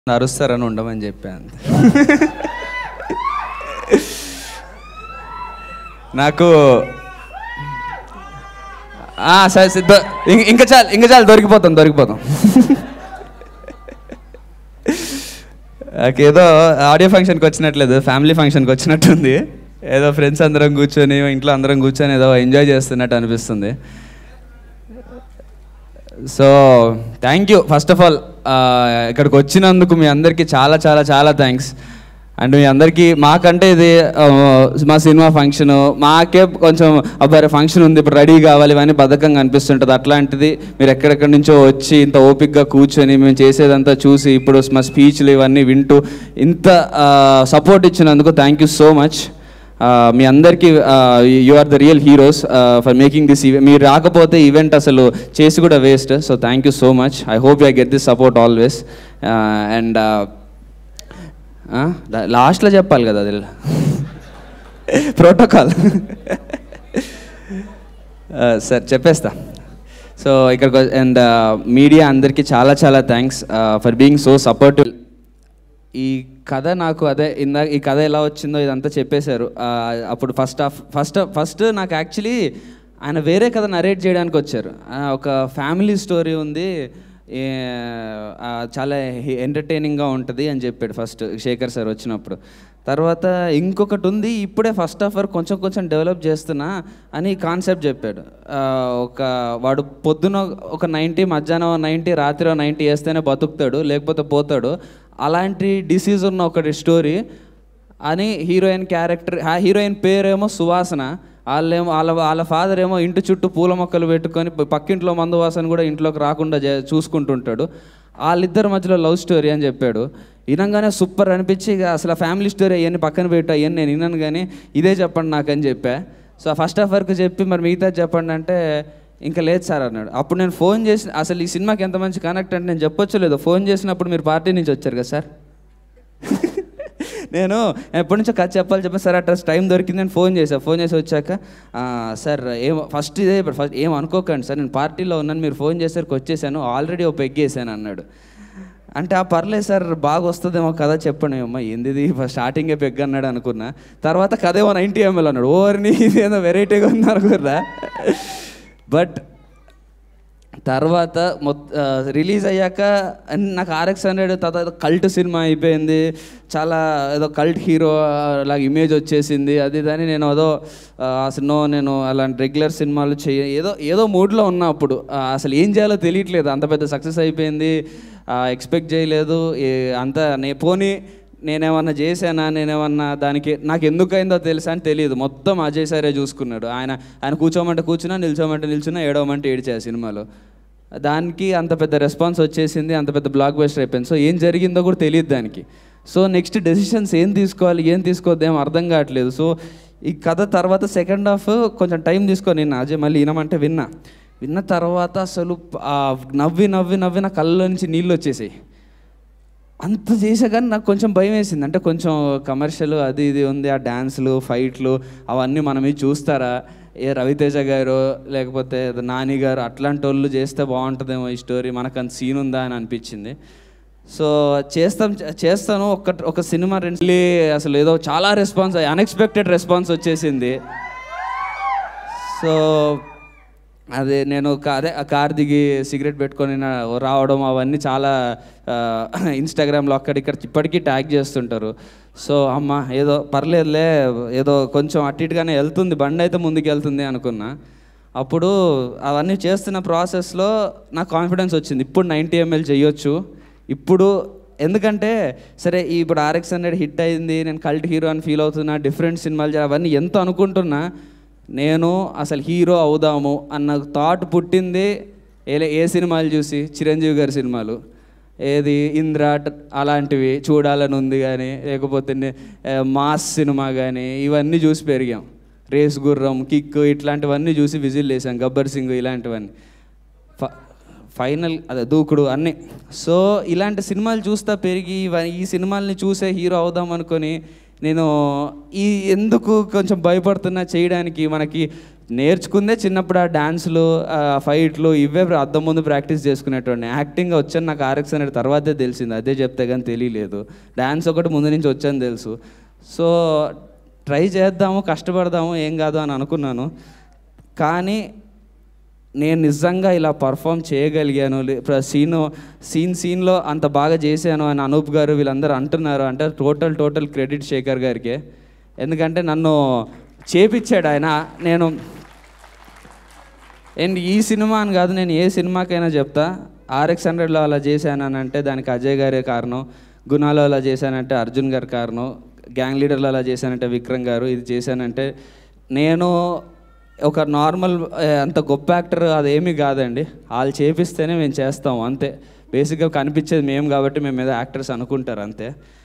అరుస్తారని ఉండమని చెప్పాను నాకు ఆ, సరే సరే, దొ- ఇం- ఇంకా చాలు ఇంకా చాలు దొరికిపోతాం దొరికిపోతాం నాకేదో ఆడియో ఫంక్షన్కి వచ్చినట్లేదు ఫ్యామిలీ ఫంక్షన్కి వచ్చినట్టుంది ఏదో ఫ్రెండ్స్ అందరం కూర్చొని ఇంట్లో అందరం కూర్చొని ఏదో ఎంజాయ్ చేస్తున్నట్టు అనిపిస్తుంది so thank you first of all ఇక్కడికి వచ్చినందుకు మీ అందరికీ చాలా చాలా చాలా థ్యాంక్స్ అండ్ మీ అందరికీ మాకంటే ఇది ఆ, మా సినిమా ఫంక్షన్ మాకే కొంచెం అబ్బాయి ఫంక్షన్ ఉంది ఇప్పుడు రెడీ కావాలి ఇవన్నీ బద్ధకంగా అనిపిస్తుంటుంది అట్లాంటిది మీరు ఎక్కడెక్కడి నుంచో వచ్చి ఇంత ఓపిక్గా కూర్చొని మేము చేసేదంతా చూసి ఇప్పుడు మా స్పీచ్లు ఇవన్నీ వింటూ ఇంత సపోర్ట్ ఇచ్చినందుకు థ్యాంక్ యూ సో మచ్ మీ అందరికీ you are the real heroes for making this event మీరు రాకపోతే ఈవెంట్ అసలు చేసి కూడా waste so thank you so much I hope I get this support always and లాస్ట్లో చెప్పాలి కదా అది ప్రోటోకాల్ సార్ చెప్పేస్తా సో ఇక్కడికి అండ్ మీడియా అందరికీ చాలా చాలా thanks for being so supportive ఈ కథ నాకు అదే ఇందాక ఈ కథ ఎలా వచ్చిందో ఇదంతా చెప్పేశారు ఆ, అప్పుడు ఫస్ట్ హాఫ్ ఫస్ట్ ఫస్ట్ నాకు యాక్చువల్లీ ఆయన వేరే కథ నరేట్ చేయడానికి వచ్చారు ఆ, ఒక ఫ్యామిలీ స్టోరీ ఉంది ఏ, ఆ, చాలా ఎంటర్టైనింగ్గా ఉంటుంది అని చెప్పాడు ఫస్ట్ శేఖర్ సార్ వచ్చినప్పుడు తర్వాత ఇంకొకటి ఉంది ఇప్పుడే ఫస్ట్ హాఫ్ వరకు కొంచెం కొంచెం డెవలప్ చేస్తున్నా అని కాన్సెప్ట్ చెప్పాడు ఆ, ఒక వాడు పొద్దున ఒక నైంటీ మధ్యాహ్నం నైంటీ రాత్రి నైంటీ వేస్తేనే బతుకుతాడు లేకపోతే పోతాడు అలాంటి డిసీజ్ ఉన్న ఒకటి స్టోరీ అని హీరోయిన్ క్యారెక్టర్ ఆ హీరోయిన్ పేరేమో సువాసన వాళ్ళేమో వాళ్ళ వాళ్ళ ఫాదర్ ఏమో ఇంటి చుట్టూ పూల మొక్కలు పెట్టుకొని ప- పక్కింట్లో మందు వాసన కూడా ఇంట్లోకి రాకుండా చే- చూసుకుంటుంటాడు వాళ్ళిద్దరి మధ్యలో లవ్ స్టోరీ అని చెప్పాడు వినంగానే సూపర్ అనిపించి ఇక అసలు ఫ్యామిలీ స్టోరీ అవన్నీ పక్కన పెట్టు అవన్నీ నేను విన్నాను కానీ ఇదే చెప్పండి నాకు అని చెప్పా సో ఫస్ట్ హాఫ్ వరకు చెప్పి మరి మిగతా చెప్పండి అంటే ఇంకా లేదు సార్ అన్నాడు అప్పుడు నేను ఫోన్ చేసి అసలు ఈ సినిమాకి ఎంత మంచి కనెక్ట్ అంటే నేను చెప్పొచ్చు లేదు ఫోన్ చేసినప్పుడు మీరు పార్టీ నుంచి వచ్చారు కదా సార్ నేను ఎప్పటి నుంచో కథ చెప్పాలి చెప్పి సార్ అట్లా టైం దొరికింది నేను ఫోన్ చేశాను ఫోన్ చేసి వచ్చాక "ఆ, సార్ ఏం ఫస్ట్ ఇదే ఫస్ట్ ఏం అనుకోకండి సార్ నేను పార్టీలో ఉన్నాను మీరు ఫోన్ చేసరికి వచ్చేసాను ఆల్రెడీ ఒక పెగ్ వేసాను అన్నాడు అంటే ఆ పర్లేదు సార్ బాగా వస్తుందేమో కథ చెప్పండి అమ్మ ఏంది ఫస్ట్ స్టార్టింగే పెగ్ అన్నాడు అనుకున్నా తర్వాత కథ ఏమో నైంటీ ఎంఎల్ అన్నాడు ఓవర్ని ఇదేదో వెరైటీగా ఉంది అనుకున్నా బట్ తర్వాత మొత్త రిలీజ్ అయ్యాక అన్- నాకు ఆర్ఎక్స్ హండ్రెడ్ తర్వాత కల్ట్ సినిమా అయిపోయింది చాలా ఏదో కల్ట్ హీరో లాగా ఇమేజ్ వచ్చేసింది అది దాని నేను ఏదో ఆ, అసలు నో నేను అలాంటి రెగ్యులర్ సినిమాలు చేయ ఏదో ఏదో మూడ్లో ఉన్నా అప్పుడు ఆ, అసలు ఏం చేయాలో తెలియట్లేదు అంత పెద్ద సక్సెస్ అయిపోయింది ఎక్స్పెక్ట్ చేయలేదు ఏ- అంత నే పోనీ నేనేమన్నా చేశానా నేనేమన్నా దానికి నాకు ఎందుకైందో తెలుసా అని తెలియదు మొత్తం అజయ్ సారే చూసుకున్నాడు ఆయన ఆయన కూర్చోమంటే కూర్చున్నా నిల్చోమంటే నిల్చున్నా ఏడవమంటే ఏడిచా సినిమాలో దానికి అంత పెద్ద రెస్పాన్స్ వచ్చేసింది అంత పెద్ద బ్లాక్ బస్టర్ అయిపోయింది సో ఏం జరిగిందో కూడా తెలియదు దానికి సో నెక్స్ట్ డెసిషన్స్ ఏం తీసుకోవాలి ఏం తీసుకోవద్దు ఏం అర్థం కావట్లేదు సో ఈ కథ తర్వాత సెకండ్ హాఫ్ కొంచెం టైం తీసుకొని నేను అజయ్ మళ్ళీ వినమంటే విన్నా విన్న తర్వాత అసలు ఆ నవ్వి నవ్వి నవ్వి నా కళ్ళ నుంచి నీళ్ళు వచ్చేసాయి అంత చేసా కానీ నాకు కొంచెం భయం వేసింది అంటే కొంచెం కమర్షియల్ అది ఇది ఉంది ఆ డ్యాన్స్లు ఫైట్లు అవన్నీ మనం ఇది చూస్తారా ఏ రవితేజ గారు లేకపోతే ఏదో నాని గారు అట్లాంటి వాళ్ళు చేస్తే బాగుంటుందేమో ఈ స్టోరీ మనకు అంత సీన్ ఉందా అని అనిపించింది సో చేస్తాం చేస్తాను ఒక ఒక సినిమా రెండు అసలు ఏదో చాలా రెస్పాన్స్ అన్ఎక్స్పెక్టెడ్ రెస్పాన్స్ వచ్చేసింది సో అదే నేను కా- అదే ఆ కార్ దిగి సిగరెట్ పెట్టుకొని నా- రావడం అవన్నీ చాలా ఇన్స్టాగ్రామ్లో అక్కడిక్కడ ఇప్పటికీ ట్యాగ్ చేస్తుంటారు సో అమ్మ ఏదో పర్లేదులే ఏదో కొంచెం అటు ఇటుగానే వెళ్తుంది బండి అయితే ముందుకు వెళ్తుంది అనుకున్నా అప్పుడు అవన్నీ చేస్తున్న ప్రాసెస్లో నాకు కాన్ఫిడెన్స్ వచ్చింది ఇప్పుడు నైంటీ ఎంఎల్ చేయొచ్చు ఇప్పుడు ఎందుకంటే సరే ఈ ఇప్పుడు ఆర్ఎక్స్ హండ్రెడ్ హిట్ అయింది నేను కల్ట్ హీరో అని ఫీల్ అవుతున్నా డిఫరెంట్ సినిమాలు చే- అవన్నీ ఎంత అనుకుంటున్నా నేను అసలు హీరో అవుదాము అన్న థాట్ పుట్టింది ఏ ఏ సినిమాలు చూసి చిరంజీవి గారి సినిమాలు ఏది ఇంద్ర ట- అలాంటివి చూడాలని ఉంది కానీ లేకపోతే నే- ఏ, మాస్ సినిమా కానీ ఇవన్నీ చూసి పెరిగాం రేస్ గుర్రం కిక్ ఇట్లాంటివన్నీ చూసి విజిల్ వేసాం గబ్బర్ సింగ్ ఇలాంటివన్నీ ఫ- ఫైనల్ అదే దూకుడు అన్నీ సో ఇలాంటి సినిమాలు చూస్తా పెరిగి ఇవ- ఈ సినిమాల్ని చూసే హీరో అవుదాం అనుకొని నేను ఈ ఎందుకు కొంచెం భయపడుతున్నా చేయడానికి మనకి నేర్చుకుందే చిన్నప్పుడు ఆ డాన్సులు ఆ ఫైట్లు ఇవే అద్దం ముందు ప్రాక్టీస్ చేసుకునేటోడిని యాక్టింగ్ వచ్చాను నాకు ఆర్ఎక్స్ అనేది తర్వాతే తెలిసింది అదే చెప్తే కానీ తెలియలేదు డాన్స్ ఒకటి ముందు నుంచి వచ్చని తెలుసు సో ట్రై చేద్దాము కష్టపడదాము ఏం కాదు అని అనుకున్నాను కానీ నేను నిజంగా ఇలా పర్ఫామ్ చేయగలిగాను సీన్ సీన్ సీన్లో అంత బాగా చేశాను అని అనూప్ గారు వీళ్ళందరూ అంటున్నారు అంటే టోటల్ టోటల్ క్రెడిట్ శేఖర్ గారికి ఎందుకంటే నన్ను చేపించాడు ఆయన నేను అండ్ ఈ సినిమా అని కాదు నేను ఏ సినిమాకైనా చెప్తా ఆర్ఎక్స్ హండ్రెడ్లో అలా చేశానని అంటే దానికి అజయ్ గారే కారణం గుణాలో అలా చేశానంటే అర్జున్ గారు కారణం గ్యాంగ్ లీడర్లో అలా చేశానంటే విక్రమ్ గారు ఇది చేశానంటే నేను ఒక నార్మల్ ఆ, అంత గొప్ప యాక్టర్ అదేమీ కాదండి వాళ్ళు చేపిస్తేనే మేము చేస్తాం అంతే బేసిక్గా కనిపించేది మేము కాబట్టి మేము ఏదో యాక్టర్స్ అనుకుంటారు అంతే